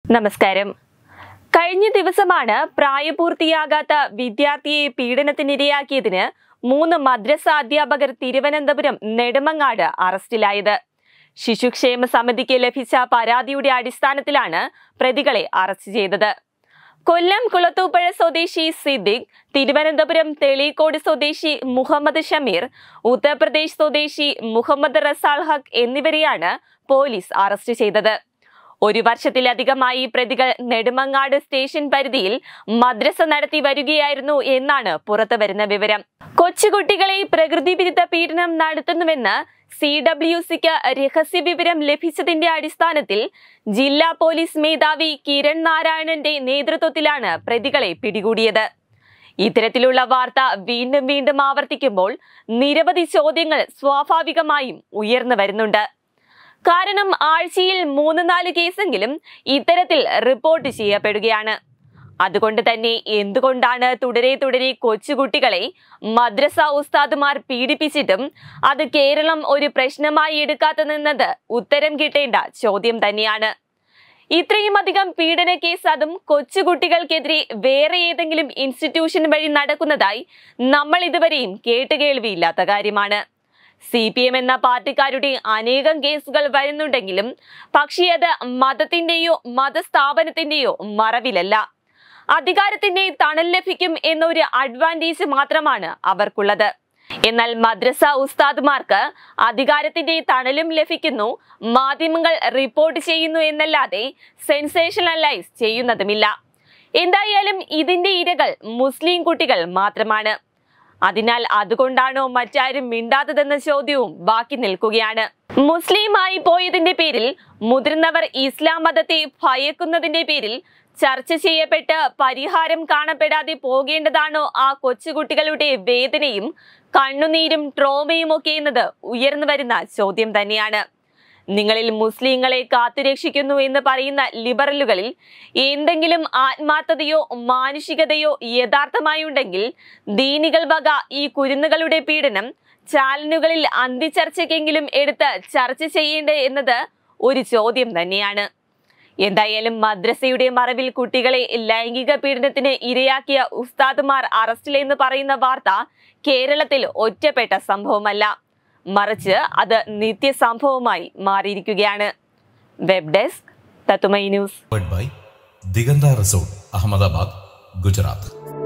നമസ്കാരം കഴിഞ്ഞ ദിവസമാണ് പ്രായപൂർത്തിയാകാത്ത വിദ്യാർത്ഥിയെ പീഡനത്തിനിരയാക്കിയതിന് മൂന്ന് മദ്രസ അധ്യാപകർ തിരുവനന്തപുരം നെടുമങ്ങാട് അറസ്റ്റിലായത് ശിശുക്ഷേമ സമിതിക്ക് ലഭിച്ച പരാതിയുടെ അടിസ്ഥാനത്തിലാണ് പ്രതികളെ അറസ്റ്റ് ചെയ്തത് കൊല്ലം കുളത്തൂപ്പുഴ സ്വദേശി സിദ്ദിഖ് തിരുവനന്തപുരം തെളിക്കോട് സ്വദേശി മുഹമ്മദ് ഷമീർ ഉത്തർപ്രദേശ് സ്വദേശി മുഹമ്മദ് റസാൽ ഹക്ക് എന്നിവരെയാണ് പോലീസ് അറസ്റ്റ് ചെയ്തത് ഒരു വർഷത്തിലധികമായി പ്രതികൾ നെടുമങ്ങാട് സ്റ്റേഷൻ പരിധിയിൽ മദ്രസ നടത്തി വരികയായിരുന്നു എന്നാണ് പുറത്തുവരുന്ന വിവരം കൊച്ചുകുട്ടികളെ പ്രകൃതി വിരുദ്ധ പീഡനം നടത്തുന്നുവെന്ന് സി ഡബ്ല്യു സിക്ക് രഹസ്യ വിവരം ലഭിച്ചതിന്റെ അടിസ്ഥാനത്തിൽ ജില്ലാ പോലീസ് മേധാവി കിരൺ നാരായണന്റെ നേതൃത്വത്തിലാണ് പ്രതികളെ പിടികൂടിയത് ഇത്തരത്തിലുള്ള വാർത്ത വീണ്ടും വീണ്ടും ആവർത്തിക്കുമ്പോൾ നിരവധി ചോദ്യങ്ങൾ സ്വാഭാവികമായും ഉയർന്നു വരുന്നുണ്ട് കാരണം ആഴ്ചയിൽ മൂന്ന് നാല് കേസെങ്കിലും ഇത്തരത്തിൽ റിപ്പോർട്ട് ചെയ്യപ്പെടുകയാണ് അതുകൊണ്ട് തന്നെ എന്തുകൊണ്ടാണ് തുടരെ തുടരെ കൊച്ചുകുട്ടികളെ മദ്രസ ഉസ്താദുമാർ പീഡിപ്പിച്ചിട്ടും അത് കേരളം ഒരു പ്രശ്നമായി എടുക്കാത്തതെന്നത് ഉത്തരം കിട്ടേണ്ട ചോദ്യം തന്നെയാണ് ഇത്രയും അധികം പീഡന കേസ് അതും കൊച്ചുകുട്ടികൾക്കെതിരെ വേറെ ഏതെങ്കിലും ഇൻസ്റ്റിറ്റ്യൂഷൻ വഴി നടക്കുന്നതായി നമ്മൾ ഇതുവരെയും കേട്ടുകേൾവിയില്ലാത്ത കാര്യമാണ് സി പി എം എന്ന പാർട്ടിക്കാരുടെ അനേകം കേസുകൾ വരുന്നുണ്ടെങ്കിലും പക്ഷേ അത് മതത്തിന്റെയോ മതസ്ഥാപനത്തിന്റെയോ മറവിലല്ല അധികാരത്തിന്റെ തണൽ ലഭിക്കും എന്നൊരു അഡ്വാൻറ്റേജ് മാത്രമാണ് അവർക്കുള്ളത് എന്നാൽ മദ്രസ ഉസ്താദ്മാർക്ക് അധികാരത്തിന്റെ തണലും ലഭിക്കുന്നു മാധ്യമങ്ങൾ റിപ്പോർട്ട് ചെയ്യുന്നു എന്നല്ലാതെ സെൻസേഷണലൈസ് ചെയ്യുന്നതുമില്ല എന്തായാലും ഇതിന്റെ ഇരകൾ മുസ്ലിം കുട്ടികൾ മാത്രമാണ് അതിനാൽ അതുകൊണ്ടാണോ മറ്റാരും മിണ്ടാത്തതെന്ന ചോദ്യവും ബാക്കി നിൽക്കുകയാണ് മുസ്ലിമായി പോയതിന്റെ പേരിൽ മുതിർന്നവർ ഇസ്ലാം മതത്തെ ഭയക്കുന്നതിന്റെ പേരിൽ ചർച്ച ചെയ്യപ്പെട്ട് പരിഹാരം കാണപ്പെടാതെ പോകേണ്ടതാണോ ആ കൊച്ചുകുട്ടികളുടെ വേദനയും കണ്ണുനീരും ട്രോമയും ഒക്കെ എന്നത് ഉയർന്നു വരുന്ന ചോദ്യം തന്നെയാണ് നിങ്ങളിൽ മുസ്ലിങ്ങളെ കാത്തുരക്ഷിക്കുന്നു എന്ന് പറയുന്ന ലിബറലുകളിൽ എന്തെങ്കിലും ആത്മാർത്ഥതയോ മാനുഷികതയോ യഥാർത്ഥമായി ഉണ്ടെങ്കിൽ ദീനികൾ വക ഈ കുരുന്നുകളുടെ പീഡനം ചാനലുകളിൽ അന്തിചർച്ചയ്ക്കെങ്കിലും എടുത്ത് ചർച്ച ചെയ്യേണ്ടേ എന്നത് ഒരു ചോദ്യം തന്നെയാണ് എന്തായാലും മദ്രസയുടെ മറവിൽ കുട്ടികളെ ലൈംഗിക പീഡനത്തിന് ഇരയാക്കിയ ഉസ്താദുമാർ അറസ്റ്റിലെന്ന് പറയുന്ന വാർത്ത കേരളത്തിൽ ഒറ്റപ്പെട്ട സംഭവമല്ല മറിച്ച് അത് നിത്യസംഭവമായി മാറിയിരിക്കുകയാണ് വെബ് ഡെസ്ക് തത്തുമൈ news powered by Diganta Resort, Ahmedabad, Gujarat.